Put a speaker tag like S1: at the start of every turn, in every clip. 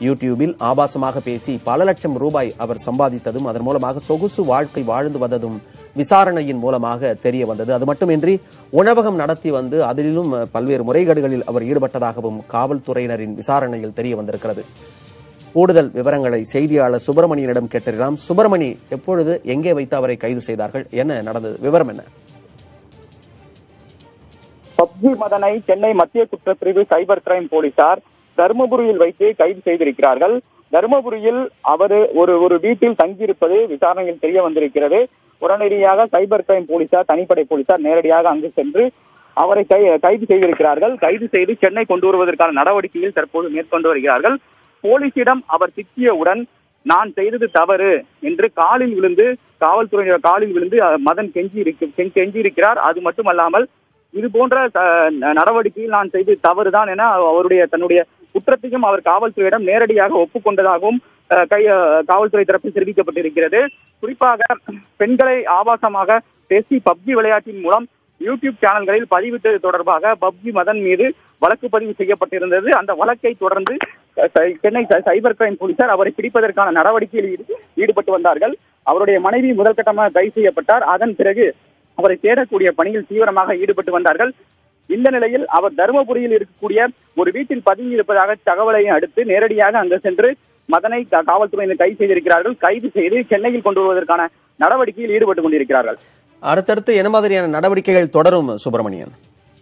S1: யூடியூபில் ஆபாசமாக பேசி பல லட்சம் ரூபாய் அவர் சம்பாதித்ததும் அதன் மூலமாக சொகுசு வாழ்க்கை வாழ்ந்து வந்ததும் விசாரணையின் மூலமாக தெரிய வந்தது அது மட்டுமின்றி உணவகம் நடத்தி வந்து அதிலும் பல்வேறு முறைகேடுகளில் அவர் ஈடுபட்டதாகவும் காவல்துறையினரின் விசாரணையில் தெரிய வந்திருக்கிறது கூடுதல் விவரங்களை செய்தியாளர் சுப்பிரமணியனிடம் கேட்டிருக்கலாம் சுப்பிரமணி எப்பொழுது எங்கே வைத்து அவரை கைது செய்தார்கள் என்ன நடந்தது விவரம் என்ன
S2: பப்ஜி மதனை சென்னை மத்திய குற்றப்பிரிவு சைபர் கிரைம் போலீசார் தருமபுரியில் வைத்து கைது செய்திருக்கிறார்கள் தருமபுரியில் அவர் ஒரு ஒரு வீட்டில் தங்கியிருப்பது விசாரணையில் தெரிய வந்திருக்கிறது உடனடியாக சைபர் கிரைம் போலீசார் தனிப்படை போலீசார் நேரடியாக அங்கு சென்று அவரை கை கைது செய்திருக்கிறார்கள் கைது செய்து சென்னை கொண்டு வருவதற்கான நடவடிக்கையில் தற்போது மேற்கொண்டு வருகிறார்கள் போலீசிடம் அவர் சிக்கியவுடன் நான் செய்தது தவறு என்று காலில் விழுந்து காவல்துறையினர் காலில் விழுந்து அஹ், மதன் கெஞ்சி இருக்கு கெஞ்சி இருக்கிறார் அது மட்டுமல்லாமல் இது போன்ற அஹ், நடவடிக்கையில் நான் செய்தது தவறுதான் என அவருடைய தன்னுடைய குற்றத்தையும் அவர் காவல்துறையிடம் நேரடியாக ஒப்புக்கொண்டதாகவும் அஹ், கை அஹ், காவல்துறை தரப்பில் தெரிவிக்கப்பட்டிருக்கிறது குறிப்பாக பெண்களை ஆபாசமாக பேசி பப்ஜி விளையாட்டின் மூலம் யூடியூப் சேனல்களில் பதிவிட்டது தொடர்பாக பப்ஜி மதன் மீது வழக்கு பதிவு செய்யப்பட்டிருந்தது அந்த வழக்கை தொடர்ந்து அஹ், சை- சென்னை சை- சைபர் கிரைம் போலீசார் அவரை பிடிப்பதற்கான நடவடிக்கையில் ஈடு- ஈடுபட்டு வந்தார்கள் அவருடைய மனைவி முதல் கட்டமாக கைது செய்யப்பட்டார் அதன் பிறகு அவரை தேடக்கூடிய பணியில் தீவிரமாக ஈடுபட்டு வந்தார்கள் இந்த நிலையில் அவர் தருமபுரியில் இருக்கக்கூடிய ஒரு வீட்டில் பதுங்கி இருப்பதாக தகவலை அடுத்து நேரடியாக அங்கு சென்று மதனை கா- காவல்துறையினர் கைது செய்திருக்கிறார்கள் கைது செய்து சென்னையில் கொண்டு வருவதற்கான நடவடிக்கையில் ஈடுபட்டு கொண்டிருக்கிறார்கள்
S1: அடுத்தடுத்து என்ன மாதிரியான நடவடிக்கைகள் தொடரும் சுப்பிரமணியன்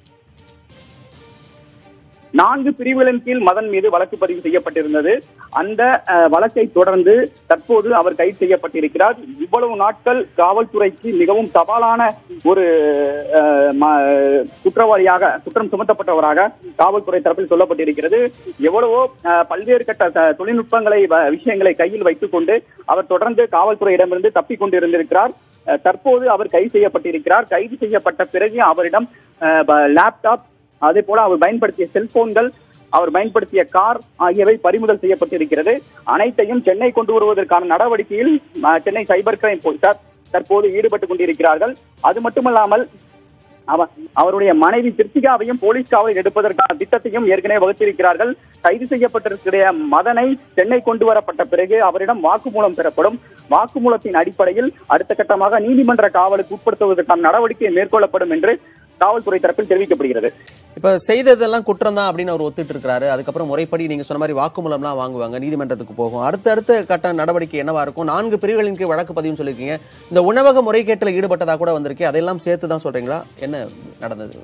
S2: நான்கு பிரிவுகளின் கீழ் மதன் மீது வழக்கு பதிவு செய்யப்பட்டிருந்தது அந்த அஹ், வழக்கை தொடர்ந்து தற்போது அவர் கைது செய்யப்பட்டிருக்கிறார் இவ்வளவு நாட்கள் காவல்துறைக்கு மிகவும் சவாலான ஒரு அஹ், ம- குற்றவாளியாக குற்றம் சுமத்தப்பட்டவராக காவல்துறை தரப்பில் சொல்லப்பட்டிருக்கிறது எவ்வளவோ அஹ், பல்வேறு கட்ட த- தொழில்நுட்பங்களை வ- விஷயங்களை கையில் வைத்துக் கொண்டு அவர் தொடர்ந்து காவல்துறையிடமிருந்து தப்பிக் கொண்டிருந்திருக்கிறார் அஹ், தற்போது அவர் கைது செய்யப்பட்டிருக்கிறார் கைது செய்யப்பட்ட பிறகு அவரிடம் அஹ், ப- லேப்டாப் அதே போல அவர் பயன்படுத்திய செல்போன்கள் அவர் பயன்படுத்திய கார் ஆகியவை பறிமுதல் செய்யப்பட்டிருக்கிறது அனைத்தையும் சென்னை கொண்டு வருவதற்கான நடவடிக்கையில் அஹ், சென்னை சைபர் கிரைம் போலீசார் தற்போது ஈடுபட்டுக் கொண்டிருக்கிறார்கள் அது மட்டுமல்லாமல் அவ- அவருடைய மனைவி திருத்திகாவையும் போலீஸ் காவலில் எடுப்பதற்கான திட்டத்தையும் ஏற்கனவே வகுத்திருக்கிறார்கள் கைது செய்யப்பட்டிருக்கிற மதனை சென்னை கொண்டு வரப்பட்ட பிறகு அவரிடம் வாக்குமூலம் பெறப்படும் வாக்குமூலத்தின் அடிப்படையில் அடுத்த கட்டமாக நீதிமன்ற காவலுக்கு உட்படுத்துவதற்கான நடவடிக்கை மேற்கொள்ளப்படும் என்று காவல்துறை தரப்பில் தெரிவிக்கப்படுகிறது
S1: இப்ப செய்ததெல்லாம் குற்றம் தான் அப்படின்னு அவர் ஒத்துட்டு இருக்காரு அதுக்கப்புறம் முறைப்படி நீங்க சொன்ன மாதிரி வாக்குமூலம்லாம் வாங்குவாங்க நீதிமன்றத்துக்கு போகும் அடுத்த அடுத்த கட்ட நடவடிக்கை என்னவா இருக்கும் நான்கு பிரிவுகளின் கீழ் வழக்கு பதிவுன்னு சொல்லியிருக்கீங்க இந்த உணவக முறைகேட்டில் ஈடுபட்டதா கூட வந்திருக்கு அதெல்லாம் சேர்த்து தான் சொல்றீங்களா என்ன நடந்தது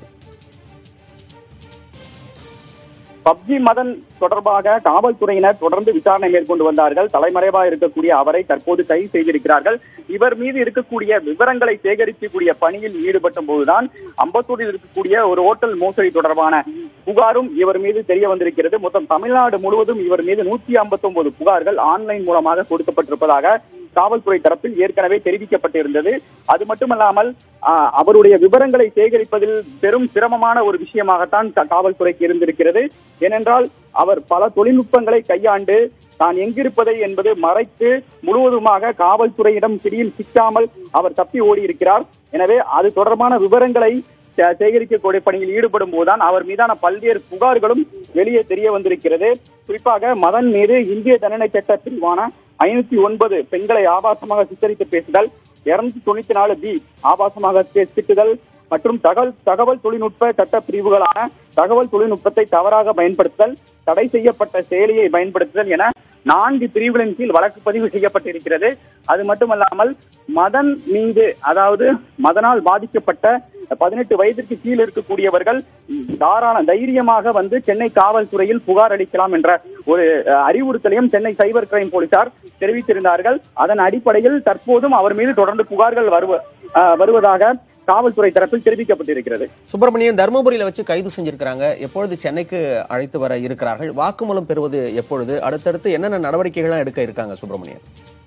S2: பப்ஜி மதன் தொடர்பாக காவல்துறையினர் தொடர்ந்து விசாரணை மேற்கொண்டு வந்தார்கள் தலைமறைவாக இருக்கக்கூடிய அவரை தற்போது கைது செய்திருக்கிறார்கள் இவர் மீது இருக்கக்கூடிய விவரங்களை சேகரிக்கக்கூடிய பணியில் ஈடுபட்ட போதுதான் அம்பத்தூரில் இருக்கக்கூடிய ஒரு ஓட்டல் மோசடி தொடர்பான புகாரும் இவர் மீது தெரிய வந்திருக்கிறது மொத்தம் தமிழ்நாடு முழுவதும் இவர் மீது நூத்தி ஐம்பத்தி ஒன்பது புகார்கள் ஆன்லைன் மூலமாக கொடுக்கப்பட்டிருப்பதாக காவல்துறை தரப்பில் ஏற்கனவே தெரிவிக்கப்பட்டிருந்தது அது மட்டுமல்லாமல் ஆஹ், அவருடைய விவரங்களை சேகரிப்பதில் பெரும் சிரமமான ஒரு விஷயமாகத்தான் கா- காவல்துறைக்கு இருந்திருக்கிறது ஏனென்றால் அவர் பல தொழில்நுட்பங்களை கையாண்டு தான் எங்கிருப்பதை என்பது மறைத்து முழுவதுமாக காவல்துறையிடம் பிடியில் சிக்காமல் அவர் தப்பி ஓடி இருக்கிறார் எனவே அது தொடர்பான விவரங்களை சே- சேகரிக்கக்கூடிய பணியில் ஈடுபடும் போதுதான் அவர் மீதான பல்வேறு புகார்களும் வெளியே தெரிய வந்திருக்கிறது குறிப்பாக மதன் மீது இந்திய தண்டனை சட்ட பிரிவான ஐநூத்தி ஒன்பது பெண்களை ஆபாசமாக சித்தரித்து பேசுதல் இருநூத்தி தொண்ணூத்தி நாலு பி ஆபாசமாக பே- திட்டுதல் மற்றும் தகவல் தகவல் தொழில்நுட்ப சட்ட பிரிவுகளான தகவல் தொழில்நுட்பத்தை தவறாக பயன்படுத்துதல் தடை செய்யப்பட்ட செயலியை பயன்படுத்துதல் என நான்கு பிரிவுகளின் கீழ் வழக்கு பதிவு செய்யப்பட்டிருக்கிறது அது மட்டுமல்லாமல் மதன் மீது அதாவது மதனால் பாதிக்கப்பட்ட பதினெட்டு வயதிற்கு கீழ் இருக்கக்கூடியவர்கள் தாராள தைரியமாக வந்து சென்னை காவல்துறையில் புகார் அளிக்கலாம் என்ற ஒரு அஹ், அறிவுறுத்தலையும் சென்னை சைபர் கிரைம் போலீசார் தெரிவித்திருந்தார்கள் அதன் அடிப்படையில் தற்போதும் அவர் மீது தொடர்ந்து புகார்கள் வருவ அஹ், வருவதாக காவல்துறை தரப்பில் தெரிவிக்கப்பட்டிருக்கிறது
S1: சுப்பிரமணியன் தருமபுரியில வச்சு கைது செஞ்சிருக்கிறாங்க எப்பொழுது சென்னைக்கு அழைத்து வர இருக்கிறார்கள் வாக்குமூலம் பெறுவது எப்பொழுது அடுத்தடுத்து என்னென்ன நடவடிக்கைகள் எடுக்க இருக்காங்க சுப்பிரமணியன்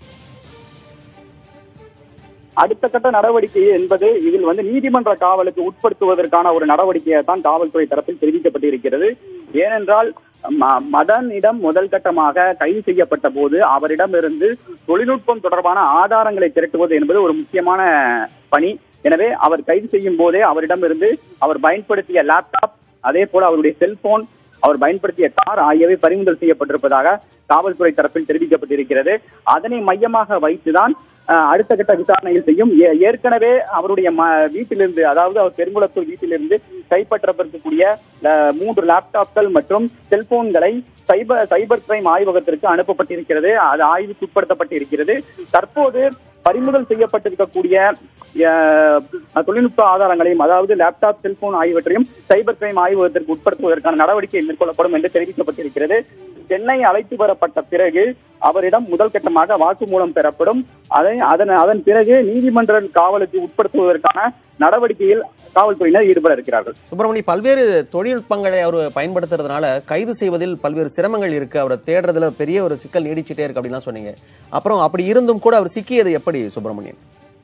S2: அடுத்த கட்ட நடவடிக்கை என்பது இதில் வந்து நீதிமன்ற காவலுக்கு உட்படுத்துவதற்கான ஒரு நடவடிக்கையை தான் காவல்துறை தரப்பில் தெரிவிக்கப்பட்டிருக்கிறது ஏனென்றால் ம- மதனிடம் முதல் கட்டமாக கைது செய்யப்பட்ட போது அவரிடமிருந்து தொழில்நுட்பம் தொடர்பான ஆதாரங்களை திரட்டுவது என்பது ஒரு முக்கியமான பணி எனவே அவர் கைது செய்யும் போதே அவரிடமிருந்து அவர் பயன்படுத்திய லேப்டாப் அதே போல அவருடைய செல்போன் அவர் பயன்படுத்திய கார் ஆகியவை பறிமுதல் செய்யப்பட்டிருப்பதாக காவல்துறை தரப்பில் தெரிவிக்கப்பட்டிருக்கிறது அதனை மையமாக வைத்துதான் அஹ், அடுத்த கட்ட விசாரணையில் செய்யும் ஏ- ஏற்கனவே அவருடைய ம- வீட்டிலிருந்து அதாவது அவர் பெருங்குளத்தூர் வீட்டிலிருந்து கைப்பற்றப்பட்டிருக்கக்கூடிய அஹ், மூன்று லேப்டாப்கள் மற்றும் செல்போன்களை சைபர் சைபர் கிரைம் ஆய்வகத்திற்கு அனுப்பப்பட்டிருக்கிறது அது ஆய்வுக்கு உட்படுத்தப்பட்டிருக்கிறது தற்போது பறிமுதல் செய்யப்பட்டிருக்கக்கூடிய அஹ், தொழில்நுட்ப ஆதாரங்களையும் அதாவது லேப்டாப் செல்போன் ஆகியவற்றையும் சைபர் கிரைம் ஆய்வகத்திற்கு உட்படுத்துவதற்கான நடவடிக்கை மேற்கொள்ளப்படும் என்று தெரிவிக்கப்பட்டிருக்கிறது சென்னை அழைத்து வரப்பட்ட பிறகு அவரிடம் முதல் கட்டமாக வாக்குமூலம் பெறப்படும் அதை அதன் அதன் பிறகு நீதிமன்ற காவலுக்கு உட்படுத்துவதற்கான நடவடிக்கையில் காவல்துறையினர் ஈடுபட இருக்கிறார்கள்
S1: சுப்பிரமணி பல்வேறு தொழில்நுட்பங்களை அவர் பயன்படுத்துறதுனால கைது செய்வதில் பல்வேறு சிரமங்கள் இருக்கு அவரை தேடுறதுல பெரிய ஒரு சிக்கல் நீடிச்சிட்டே இருக்கு அப்படின்லாம் சொன்னீங்க அப்புறம் அப்படி இருந்தும் கூட அவர் சிக்கியது எப்படி சுப்பிரமணியன்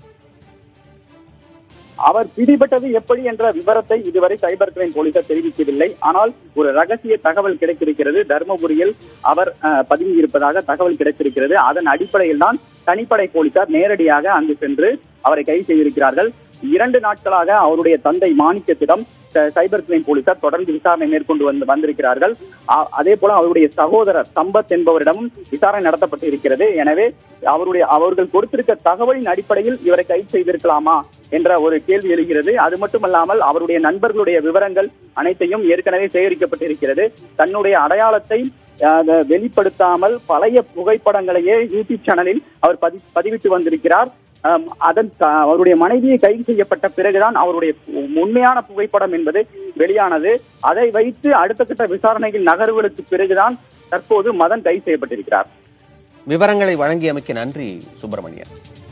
S2: அவர் பிடிபட்டது எப்படி என்ற விவரத்தை இதுவரை சைபர் கிரைம் போலீசார் தெரிவிக்கவில்லை ஆனால் ஒரு ரகசிய தகவல் கிடைத்திருக்கிறது தருமபுரியில் அவர் அஹ், பதுங்கியிருப்பதாக தகவல் கிடைத்திருக்கிறது அதன் அடிப்படையில் தான் தனிப்படை போலீசார் நேரடியாக அங்கு சென்று அவரை கைது செய்திருக்கிறார்கள் இரண்டு நாட்களாக அவருடைய தந்தை மாணிக்கத்திடம் ச- சைபர் கிரைம் போலீசார் தொடர்ந்து விசாரணை மேற்கொண்டு வந்து வந்திருக்கிறார்கள் அ- அதே போல அவருடைய சகோதரர் சம்பத் என்பவரிடமும் விசாரணை நடத்தப்பட்டு இருக்கிறது எனவே அவருடைய அவர்கள் கொடுத்திருக்க தகவலின் அடிப்படையில் இவரை கைது செய்திருக்கலாமா என்ற ஒரு கேள்வி எழுகிறது அது மட்டுமல்லாமல் அவருடைய நண்பர்களுடைய விவரங்கள் அனைத்தையும் ஏற்கனவே சேகரிக்கப்பட்டிருக்கிறது தன்னுடைய அடையாளத்தை அஹ், வெளிப்படுத்தாமல் பழைய புகைப்படங்களையே யூடியூப் சேனலில் அவர் பதி பதிவிட்டு வந்திருக்கிறார் அம், அதன் க- அவருடைய மனைவியை கைது செய்யப்பட்ட பிறகுதான் அவருடைய உண்மையான புகைப்படம் என்பது வெளியானது அதை வைத்து அடுத்த கட்ட விசாரணையில் நகர்வுகளுக்கு பிறகுதான் தற்போது மதன் கைது செய்யப்பட்டிருக்கிறார்
S1: விவரங்களை வழங்கியமைக்கு நன்றி சுப்பிரமணியன்